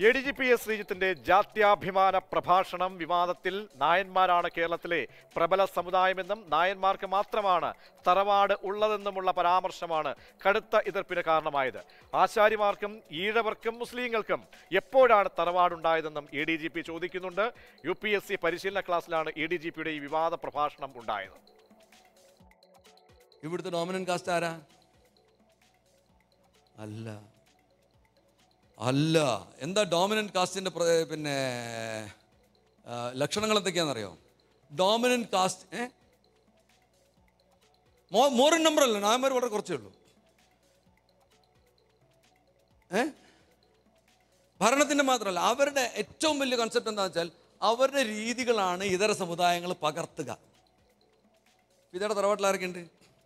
A D G P S ശ്രീജിത്തിന്റെ ജാത്യാഭിമാന പ്രഭാഷണം വിവാദത്തിൽ നായന്മാരാണ് കേരളത്തിലെ പ്രബല സമുദായമെന്നും നായന്മാർക്ക് മാത്രമാണ് തറവാട് ഉള്ളതെന്നുമുള്ള പരാമർശമാണ് കടുത്ത എതിർപ്പിന് കാരണമായത് ആശാരിമാർക്കും ഈഴവർക്കും മുസ്ലിങ്ങൾക്കും എപ്പോഴാണ് തറവാടുണ്ടായതെന്നും എ ഡി ജി പി ചോദിക്കുന്നുണ്ട് യു പി എസ് സി പരിശീലന ക്ലാസ്സിലാണ് എ ഡി ജി പിയുടെ ഈ വിവാദ പ്രഭാഷണം ഉണ്ടായത് ഇവിടുത്തെ ഡോമിനൻ കാസ്റ്റ് ആരാ അല്ല അല്ല എന്താ ഡോമിനന്റ് കാസ്റ്റിന്റെ പ്ര- പിന്നെ ആ, ലക്ഷണങ്ങൾ എന്തൊക്കെയാണെന്നറിയോ dominant caste a more in number അല്ല നായന്മാർ വളരെ കുറച്ചേ ഉള്ളൂ ഏ ഭരണത്തിന്റെ മാത്രമല്ല അവരുടെ ഏറ്റവും വലിയ കൺസെപ്റ്റ് എന്താണെന്ന് വെച്ചാൽ അവരുടെ രീതികളാണ് ഇതര സമുദായങ്ങൾ പകർത്തുക ഇതയുടെ തറവാട്ടിൽ ആരൊക്കെ ഉണ്ട്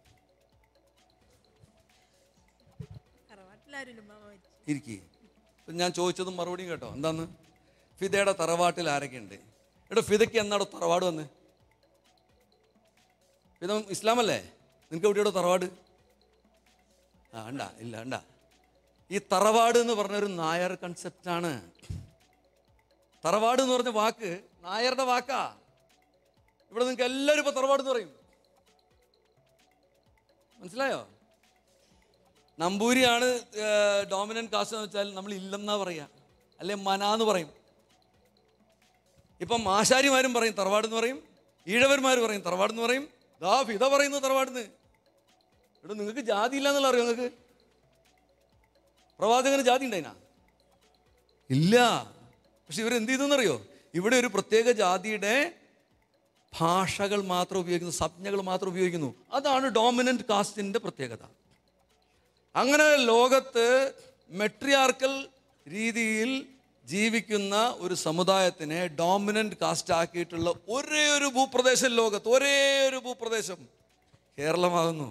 തറവാട്ടിലാരും മാമ വെച്ച് ഇരിക്കേ ഞാൻ ചോദിച്ചതും മറുപടിയും കേട്ടോ എന്താന്ന് ഫിദയുടെ തറവാട്ടിൽ ആരൊക്കെ ഉണ്ട് എടോ ഫിദയ്ക്ക് എന്നാടോ തറവാട് വന്ന് ഫിദ ഇസ്ലാമല്ലേ നിനക്ക് എവിടെയാടോ തറവാട് ആ ഉണ്ടാ ഇല്ല ഉണ്ടാ ഈ തറവാട് എന്ന് പറഞ്ഞൊരു നായർ കൺസെപ്റ്റാണ് തറവാട് എന്ന് പറഞ്ഞ വാക്ക് നായരുടെ വാക്കാ ഇവിടെ നിങ്ങൾക്ക് എല്ലാവരും ഇപ്പൊ തറവാട് എന്ന് പറയും മനസ്സിലായോ നമ്പൂരിയാണ് ഡോമിനന്റ് കാസ്റ്റ് എന്ന് വെച്ചാൽ നമ്മൾ ഇല്ലെന്നാ പറയാ അല്ലെ മനാന്ന് പറയും ഇപ്പം ആശാരിമാരും പറയും തറവാട് എന്ന് പറയും ഈഴവന്മാർ പറയും തറവാട് എന്ന് പറയും ദാ ഫിത പറയുന്നു തറവാടെന്ന് എടോ നിങ്ങൾക്ക് ജാതി ഇല്ല എന്നുള്ള അറിയോ നിങ്ങൾക്ക് പ്രവാചകന് ജാതി ഉണ്ടായിനാ ഇല്ല പക്ഷെ ഇവരെന്ത് ചെയ്തെന്നറിയോ ഇവിടെ ഒരു പ്രത്യേക ജാതിയുടെ ഭാഷകൾ മാത്രം ഉപയോഗിക്കുന്നു സംജ്ഞകൾ മാത്രം ഉപയോഗിക്കുന്നു അതാണ് ഡോമിനന്റ് കാസ്റ്റിന്റെ പ്രത്യേകത അങ്ങനെ ലോകത്ത് മെട്രിയാർക്കൽ രീതിയിൽ ജീവിക്കുന്ന ഒരു സമുദായത്തിനെ ഡോമിനന്റ് കാസ്റ്റ് ആക്കിയിട്ടുള്ള ഒരേ ഒരു ഭൂപ്രദേശം ലോകത്ത് ഒരേ ഒരു ഭൂപ്രദേശം കേരളമാകുന്നു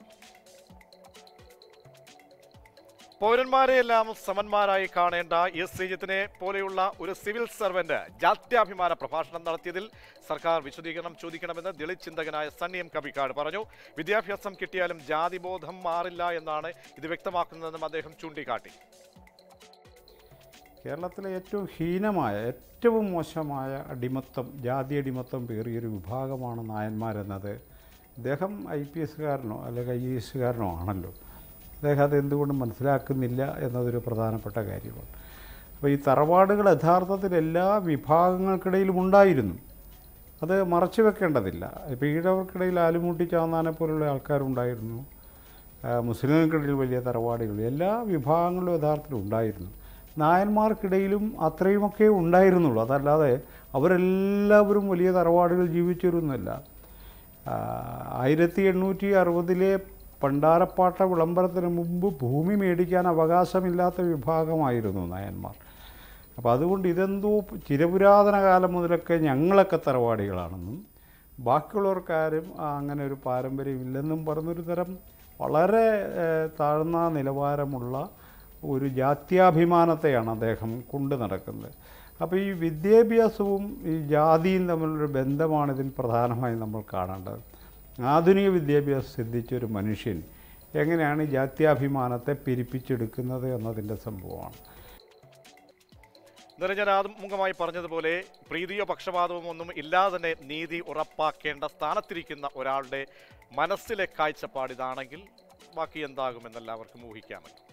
പൗരന്മാരെയെല്ലാം സമന്മാരായി കാണേണ്ട എസ് ശ്രീജിത്തിനെ പോലെയുള്ള ഒരു സിവിൽ സർവന്റ് ജാത്യാഭിമാന പ്രഭാഷണം നടത്തിയതിൽ സർക്കാർ വിശദീകരണം ചോദിക്കണമെന്ന് ദളിത് ചിന്തകനായ സണ്ണി എം കവിക്കാട് പറഞ്ഞു വിദ്യാഭ്യാസം കിട്ടിയാലും ജാതിബോധം മാറില്ല എന്നാണ് ഇത് വ്യക്തമാക്കുന്നതെന്നും അദ്ദേഹം ചൂണ്ടിക്കാട്ടി കേരളത്തിലെ ഏറ്റവും ഹീനമായ ഏറ്റവും മോശമായ അടിമത്തം ജാതി അടിമത്തം പേറിയൊരു വിഭാഗമാണ് നായന്മാരെന്നത് അദ്ദേഹം ഐ പി എസ്സുകാരനോ അല്ലെങ്കിൽ ഐ എ എസ്സുകാരനോ ആണല്ലോ അദ്ദേഹം അത് എന്തുകൊണ്ടും മനസ്സിലാക്കുന്നില്ല എന്നതൊരു പ്രധാനപ്പെട്ട കാര്യമാണ് അപ്പോൾ ഈ തറവാടുകൾ യഥാർത്ഥത്തിൽ എല്ലാ വിഭാഗങ്ങൾക്കിടയിലും ഉണ്ടായിരുന്നു അത് മറച്ചു വെക്കേണ്ടതില്ല ഇപ്പോൾ ഈഴവർക്കിടയിൽ ആലുമൂട്ടി ചാന്നാനെ പോലുള്ള ആൾക്കാരുണ്ടായിരുന്നു ആ, മുസ്ലിങ്ങൾക്കിടയിൽ വലിയ തറവാടുകൾ എല്ലാ വിഭാഗങ്ങളിലും യഥാർത്ഥത്തിൽ ഉണ്ടായിരുന്നു നായന്മാർക്കിടയിലും അത്രയുമൊക്കെ ഉണ്ടായിരുന്നുള്ളൂ അതല്ലാതെ അവരെല്ലാവരും വലിയ തറവാടുകൾ ജീവിച്ചിരുന്നല്ല ആയിരത്തി എണ്ണൂറ്റി അറുപതിലെ പണ്ടാരപ്പാട്ട വിളംബരത്തിന് മുമ്പ് ഭൂമി മേടിക്കാൻ അവകാശമില്ലാത്ത വിഭാഗമായിരുന്നു നായന്മാർ അപ്പോൾ അതുകൊണ്ട് ഇതെന്തോ ചിരപുരാതന കാലം മുതലൊക്കെ ഞങ്ങളൊക്കെ തറവാടികളാണെന്നും ബാക്കിയുള്ളവർക്കാരും ആ, അങ്ങനെ ഒരു പാരമ്പര്യം ഇല്ലെന്നും പറഞ്ഞൊരു തരം വളരെ ഏഹ്, താഴ്ന്ന നിലവാരമുള്ള ഒരു ജാത്യാഭിമാനത്തെയാണ് അദ്ദേഹം കൊണ്ടു നടക്കുന്നത് അപ്പോൾ ഈ വിദ്യാഭ്യാസവും ഈ ജാതിയും തമ്മിലൊരു ബന്ധമാണ് ഇതിൽ പ്രധാനമായും നമ്മൾ കാണേണ്ടത് ആധുനിക വിദ്യാഭ്യാസം സിദ്ധിച്ച ഒരു മനുഷ്യൻ എങ്ങനെയാണ് ഈ ജാത്യാഭിമാനത്തെ പെരുപ്പിച്ചെടുക്കുന്നത് എന്നതിൻ്റെ സംഭവമാണ് നിരഞ്ജന ആമുഖമായി പറഞ്ഞതുപോലെ പ്രീതിയോ പക്ഷപാതവും ഒന്നും ഇല്ലാതെ തന്നെ നീതി ഉറപ്പാക്കേണ്ട സ്ഥാനത്തിരിക്കുന്ന ഒരാളുടെ മനസ്സിലെ കാഴ്ചപ്പാട് ഇതാണെങ്കിൽ ബാക്കി എന്താകുമെന്ന് എല്ലാവർക്കും ഊഹിക്കാമല്ലോ